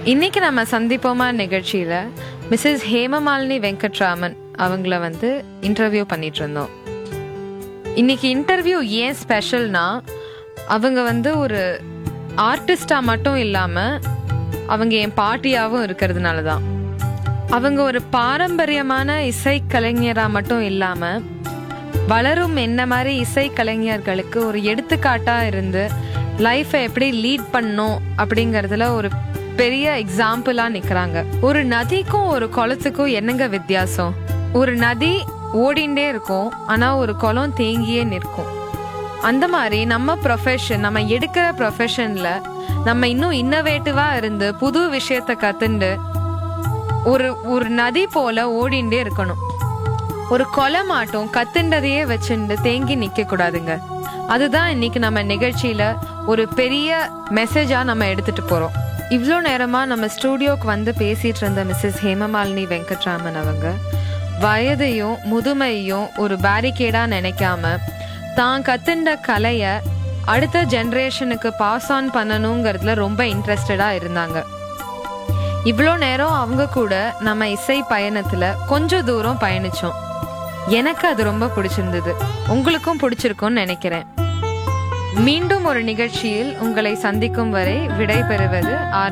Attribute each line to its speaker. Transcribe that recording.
Speaker 1: இன்னைக்கு நம்ம சந்திப்போமா நிகழ்ச்சியில மிஸ்ஸஸ் ஹேமமாலினி வெங்கட்ராமன் அவங்கள வந்து இன்டர்வியூ பண்ணிட்டு இருந்தோம் இன்னைக்கு இன்டர்வியூ ஏன் ஸ்பெஷல்னா அவங்க வந்து ஒரு ஆர்டிஸ்டா மட்டும் இல்லாம அவங்க என் பாட்டியாவும் இருக்கிறதுனால தான் அவங்க ஒரு பாரம்பரியமான இசை கலைஞரா மட்டும் இல்லாம வளரும் என்ன மாதிரி இசை கலைஞர்களுக்கு ஒரு எடுத்துக்காட்டா இருந்து லைஃபை எப்படி லீட் பண்ணும் அப்படிங்கறதுல ஒரு பெரிய எக்ஸாம்பிளா நிக்கிறாங்க ஒரு நதிக்கும் ஒரு குளத்துக்கும் என்னங்க வித்தியாசம் ஒரு நதி ஓடிண்டே இருக்கும் ஆனா ஒரு குளம் தேங்கியே நிற்கும் அந்த மாதிரி நம்ம ப்ரொஃபஷன் நம்ம எடுக்கிற ப்ரொஃபஷன்ல நம்ம இன்னும் இன்னோவேட்டிவா இருந்து புது விஷயத்த கத்துண்டு ஒரு ஒரு நதி போல ஓடிண்டே இருக்கணும் ஒரு கொலை மாட்டும் கத்துண்டதையே வச்சுண்டு தேங்கி நிக்க கூடாதுங்க அதுதான் இன்னைக்கு நம்ம நிகழ்ச்சியில ஒரு பெரிய மெசேஜா நம்ம எடுத்துட்டு போறோம் இவ்வளோ நேரமா நம்ம ஸ்டூடியோக்கு வந்து பேசிட்டு இருந்த மிஸ்ஸஸ் ஹேமமாலினி வெங்கட்ராமன் அவங்க வயதையும் முதுமையும் ஒரு பேரிகேடா நினைக்காம தான் கத்துண்ட கலைய அடுத்த ஜெனரேஷனுக்கு பாஸ் ஆன் பண்ணணுங்கிறதுல ரொம்ப இன்ட்ரெஸ்டடா இருந்தாங்க இவ்வளோ நேரம் அவங்க கூட நம்ம இசை பயணத்துல கொஞ்சம் தூரம் பயணிச்சோம் எனக்கு அது ரொம்ப பிடிச்சிருந்தது உங்களுக்கும் பிடிச்சிருக்கும்னு நினைக்கிறேன் மீண்டும் ஒரு நிகழ்ச்சியில் உங்களை சந்திக்கும் வரை விடை பெறுவது ஆர்